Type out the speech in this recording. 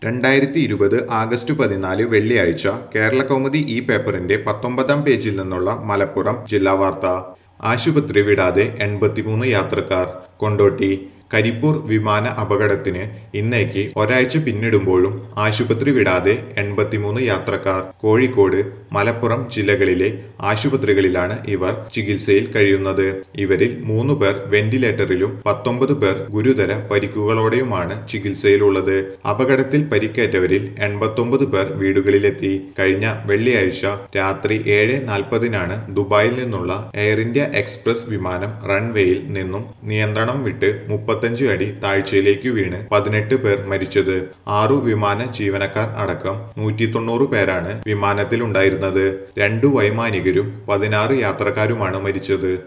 രണ്ടായിരത്തി ഇരുപത് ആഗസ്റ്റ് പതിനാല് വെള്ളിയാഴ്ച കേരള കൗമുദി ഈ പേപ്പറിന്റെ പത്തൊമ്പതാം പേജിൽ നിന്നുള്ള മലപ്പുറം ജില്ലാ വാർത്ത ആശുപത്രി വിടാതെ എൺപത്തിമൂന്ന് യാത്രക്കാർ കൊണ്ടോട്ടി കരിപ്പൂർ വിമാന അപകടത്തിന് ഇന്നേക്ക് ഒരാഴ്ച പിന്നിടുമ്പോഴും ആശുപത്രി വിടാതെ എൺപത്തിമൂന്ന് യാത്രക്കാർ കോഴിക്കോട് മലപ്പുറം ജില്ലകളിലെ ആശുപത്രികളിലാണ് ഇവർ ചികിത്സയിൽ കഴിയുന്നത് ഇവരിൽ മൂന്ന് പേർ വെന്റിലേറ്ററിലും പത്തൊമ്പത് പേർ ഗുരുതര പരിക്കുകളോടെയുമാണ് ചികിത്സയിലുള്ളത് അപകടത്തിൽ പരിക്കേറ്റവരിൽ എൺപത്തൊമ്പത് പേർ വീടുകളിലെത്തി കഴിഞ്ഞ വെള്ളിയാഴ്ച രാത്രി ഏഴ് നാൽപ്പതിനാണ് ദുബായിൽ നിന്നുള്ള എയർ ഇന്ത്യ എക്സ്പ്രസ് വിമാനം റൺവേയിൽ നിന്നും നിയന്ത്രണം വിട്ട് മുപ്പത്തഞ്ച് അടി താഴ്ചയിലേക്ക് വീണ് പതിനെട്ട് പേർ മരിച്ചത് ആറു വിമാന ജീവനക്കാർ അടക്കം നൂറ്റി തൊണ്ണൂറ് പേരാണ് വിമാനത്തിലുണ്ടായിരുന്നത് രണ്ടു വൈമാനികരും പതിനാറ് യാത്രക്കാരുമാണ് മരിച്ചത്